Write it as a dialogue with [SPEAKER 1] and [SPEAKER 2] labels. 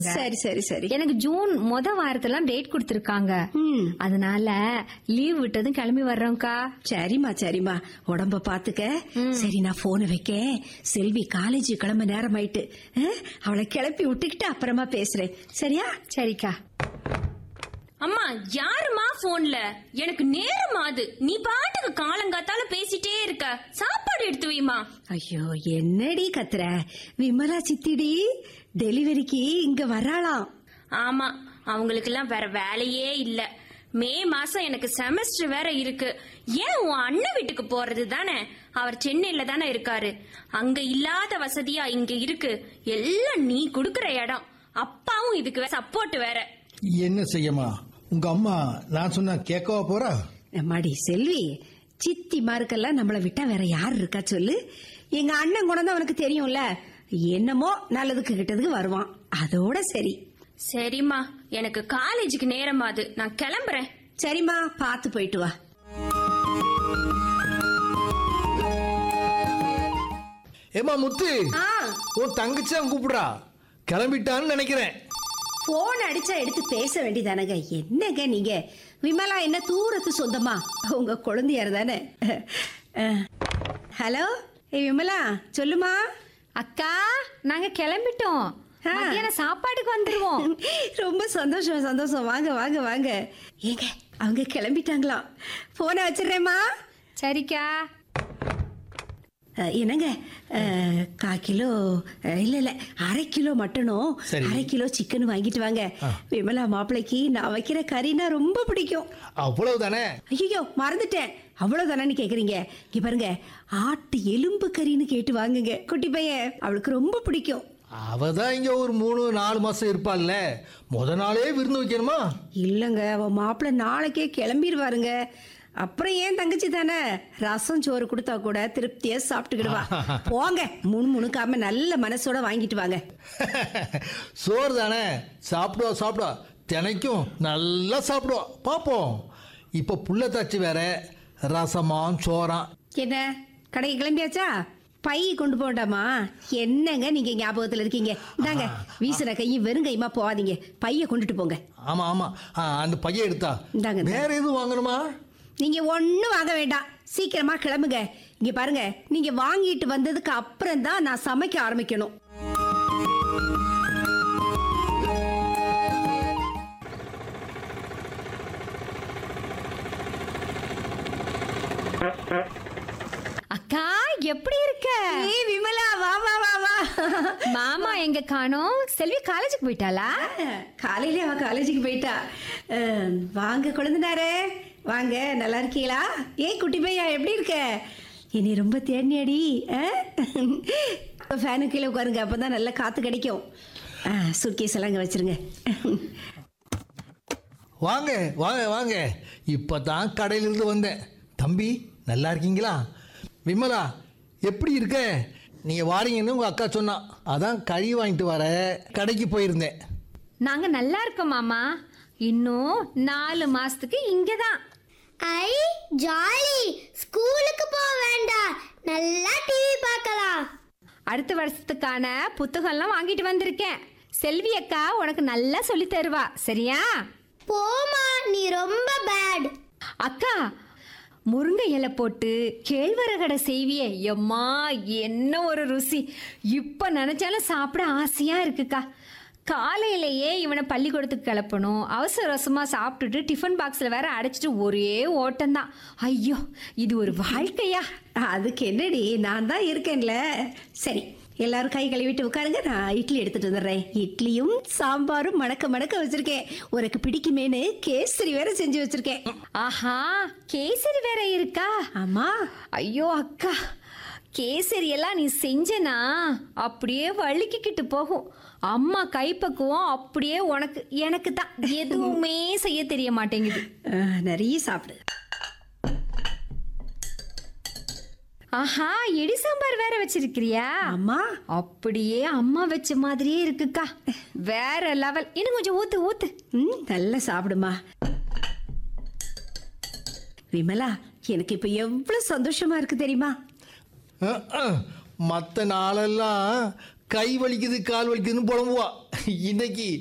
[SPEAKER 1] சரி சரி சரி
[SPEAKER 2] எனக்கு ஜூன் மொத வாரத்துல டேட் கொடுத்திருக்காங்க
[SPEAKER 1] ம்
[SPEAKER 2] அதனால லீவ் விட்டதும் கிளம்பி வர்றோம்க்கா
[SPEAKER 1] சரிம்மா சரிம்மா உடம்ப பாத்துக்க சரி நான் போனை வைக்கேன் செல்வி காலேஜ் கிளம்ப நேரம் ஆயிட்டு அவளை கிளப்பி விட்டுக்கிட்டு அப்புறமா பேசுறேன் சரியா
[SPEAKER 2] சரிக்கா
[SPEAKER 3] அம்மா யாருமா போன்ல எனக்கு நேரமாது நீ பாட்டுக்கு காலங்காத்தால பேசிட்டே இருக்க சாப்பாடு எடுத்து வைமா
[SPEAKER 1] ஐயோ என்னடி கத்துற விமலா சித்திடி டெலிவரிக்கு இங்க வராளாம்
[SPEAKER 3] ஆமா அவங்களுக்கெல்லாம் வேற வேலையே இல்ல மே மாசம் எனக்கு செமஸ்டர் வேற இருக்கு ஏன் உன் அண்ணன் வீட்டுக்கு போறது தானே அவர் சென்னையில தானே இருக்காரு அங்க இல்லாத வசதியா இங்க இருக்கு எல்லாம் நீ குடுக்கற இடம் அப்பாவும் இதுக்கு சப்போர்ட் வேற
[SPEAKER 4] என்ன செய்யமா உங்க அம்மா நான் சொன்னா கேட்கவா போறா
[SPEAKER 1] அம்மாடி செல்வி சித்தி மாருக்கெல்லாம் நம்மள விட்டா வேற யார் இருக்கா சொல்லு எங்க அண்ணன் குணம் அவனுக்கு தெரியும்ல என்னமோ நல்லதுக்கு கிட்டதுக்கு வருவான் அதோட சரி
[SPEAKER 3] சரிம்மா எனக்கு காலேஜுக்கு நேரமாது நான் கிளம்புறேன்
[SPEAKER 1] சரிம்மா பார்த்து போயிட்டு வா
[SPEAKER 4] ஏமா முத்து
[SPEAKER 1] ஆ
[SPEAKER 4] உன் தங்கச்சி தான் கூப்பிடுறா கிளம்பிட்டான்னு நினைக்கிறேன்
[SPEAKER 1] போன் அடிச்சா எடுத்து பேச வேண்டியதானங்க என்னங்க நீங்க விமலா என்ன தூரத்து சொந்தமா உங்க குழந்தையார் தானே அஹ், ஹலோ ஏய் விமலா சொல்லுமா
[SPEAKER 2] அக்கா நாங்க கிளம்பிட்டோம்
[SPEAKER 1] ஆ.
[SPEAKER 2] மத்தியானம் சாப்பாடுக்கு வந்துருவோம்
[SPEAKER 1] ரொம்ப சந்தோஷம் சந்தோஷம் வாங்க வாங்க வாங்க ஏங்க அவங்க கிளம்பிட்டாங்களாம் போனை வச்சிடுறேம்மா
[SPEAKER 2] சரிக்கா
[SPEAKER 1] அஹ், என்னங்க அஹ், கா கிலோ அஹ், இல்ல இல்ல அரை கிலோ மட்டனும்
[SPEAKER 4] சரி.
[SPEAKER 1] அரை கிலோ சிக்கன் வாங்கிட்டு வாங்க விமலா மாப்பிளைக்கு நான் வைக்கிற கறினா ரொம்ப பிடிக்கும்
[SPEAKER 4] அவ்வளவுதானே
[SPEAKER 1] ஐயோ மறந்துட்டேன் அவ்வளவுதானு கேக்குறீங்க இங்க பாருங்க ஆட்டு எலும்பு கறின்னு கேட்டு வாங்குங்க குட்டி பையன் அவளுக்கு ரொம்ப பிடிக்கும்
[SPEAKER 4] அவ தான் இங்க ஒரு மூணு நாலு மாசம் இருப்பாள்ல முத நாளே விருந்து வைக்கணுமா
[SPEAKER 1] இல்லங்க அவ மாப்பிள்ளை நாளைக்கே கிளம்பிடுவாருங்க அப்புறம் ஏன் தங்கச்சி தானே ரசம் சோறு கொடுத்தா கூட திருப்தியா சாப்பிட்டுக்கிடுவா போங்க முணு முணுக்காம நல்ல மனசோட வாங்கிட்டு வாங்க
[SPEAKER 4] சோறு தானே சாப்பிடுவா சாப்பிடுவா தினைக்கும் நல்லா சாப்பிடுவா பார்ப்போம் இப்போ புள்ள தாச்சி வேற ரசமாம் சோறாம்
[SPEAKER 1] என்ன கடைக்கு கிளம்பியாச்சா பை கொண்டு போண்டாமா என்னங்க நீங்க ஞாபகத்துல இருக்கீங்க இந்தாங்க வீசுற கையும் வெறும் கையுமா போகாதீங்க பைய கொண்டுட்டு போங்க
[SPEAKER 4] ஆமா ஆமா ஆ, அந்த பையன் எடுத்தா
[SPEAKER 1] இந்தாங்க, இந்தாங்க.
[SPEAKER 4] வேற எதுவும் வாங்கணுமா
[SPEAKER 1] நீங்க ஒண்ணும் வாங்க வேண்டாம் சீக்கிரமா கிளம்புங்க இங்க பாருங்க நீங்க வாங்கிட்டு வந்ததுக்கு அப்புறம் தான் நான் சமைக்க ஆரம்பிக்கணும்
[SPEAKER 2] அக்கா எப்படி இருக்க
[SPEAKER 1] ஏய் விமலா வா வா வா வா
[SPEAKER 2] மாமா எங்க காணோம் செல்வி காலேஜுக்கு போயிட்டாளா
[SPEAKER 1] காலையில அவ காலேஜுக்கு போயிட்டா அஹ், வாங்க குழந்தைனாரே வாங்க நல்லா இருக்கீங்களா ஏய் குட்டி பையா எப்படி இருக்க என்னை ரொம்ப தேடினியாடி ஃபேனு கீழே உட்காருங்க அப்பதான் நல்லா காத்து கிடைக்கும் சுட்கேஸ் எல்லாம் இங்க வச்சிருங்க
[SPEAKER 4] வாங்க வாங்க வாங்க இப்போ தான் கடையிலிருந்து வந்தேன் தம்பி நல்லா இருக்கீங்களா விமலா எப்படி இருக்க நீங்கள் வாரீங்கன்னு உங்கள் அக்கா சொன்னா அதான் கறி வாங்கிட்டு வர கடைக்கு போயிருந்தேன்
[SPEAKER 2] நாங்க நல்லா இருக்கோம் மாமா இன்னும் நாலு மாசத்துக்கு இங்கதான்
[SPEAKER 5] ஐ ஜாலி ஸ்கூலுக்கு போக வேண்டாம் நல்லா டிவி பார்க்கலாம்
[SPEAKER 2] அடுத்த வருஷத்துக்கான புத்தகம்லாம் வாங்கிட்டு வந்திருக்கேன் செல்வி அக்கா உனக்கு நல்லா சொல்லி தருவா சரியா
[SPEAKER 5] போமா நீ ரொம்ப பேட்
[SPEAKER 2] அக்கா முருங்கை இலை போட்டு கேழ்வரகடை செய்வியே எம்மா என்ன ஒரு ருசி இப்ப நினைச்சாலும் சாப்பிட ஆசையா இருக்குக்கா காலையிலேயே இவனை பள்ளிக்கூடத்துக்கு கிளப்பணும் அவசர அவசரமா சாப்பிட்டுட்டு டிஃபன் பாக்ஸ்ல வேற அடைச்சிட்டு ஒரே ஓட்டம்தான் ஐயோ இது ஒரு வாழ்க்கையா
[SPEAKER 1] அதுக்கு என்னடி நான் தான் இருக்கேன்ல சரி எல்லாரும் கை கழுவிட்டு உட்காருங்க நான் இட்லி எடுத்துட்டு வந்துடுறேன் இட்லியும் சாம்பாரும் மணக்க மணக்க வச்சிருக்கேன் உனக்கு பிடிக்குமேனு கேசரி வேற செஞ்சு வச்சிருக்கேன்
[SPEAKER 2] ஆஹா கேசரி வேற இருக்கா
[SPEAKER 1] ஆமா
[SPEAKER 2] ஐயோ அக்கா கேசரி எல்லாம் நீ செஞ்சனா அப்படியே வழுக்கிக்கிட்டு போகும் அம்மா கைப்பக்குவம் அப்படியே உனக்கு எனக்கு தான் எதுவுமே செய்ய தெரிய மாட்டேங்குது
[SPEAKER 1] அஹ், நிறைய சாப்பிடு
[SPEAKER 2] ஆஹா இடி சாம்பார் வேற வச்சிருக்கிறியா
[SPEAKER 1] ஆமா
[SPEAKER 2] அப்படியே அம்மா வச்ச மாதிரியே இருக்குக்கா வேற லெவல் இன்னும் கொஞ்சம் ஊத்து ஊத்து
[SPEAKER 1] ம் நல்லா சாப்பிடுமா விமலா எனக்கு இப்ப எவ்வளவு சந்தோஷமா இருக்கு தெரியுமா
[SPEAKER 4] மற்ற நாளெல்லாம் கை வலிக்குது கால் வலிக்குதுன்னு புலம்புவா இன்னைக்கு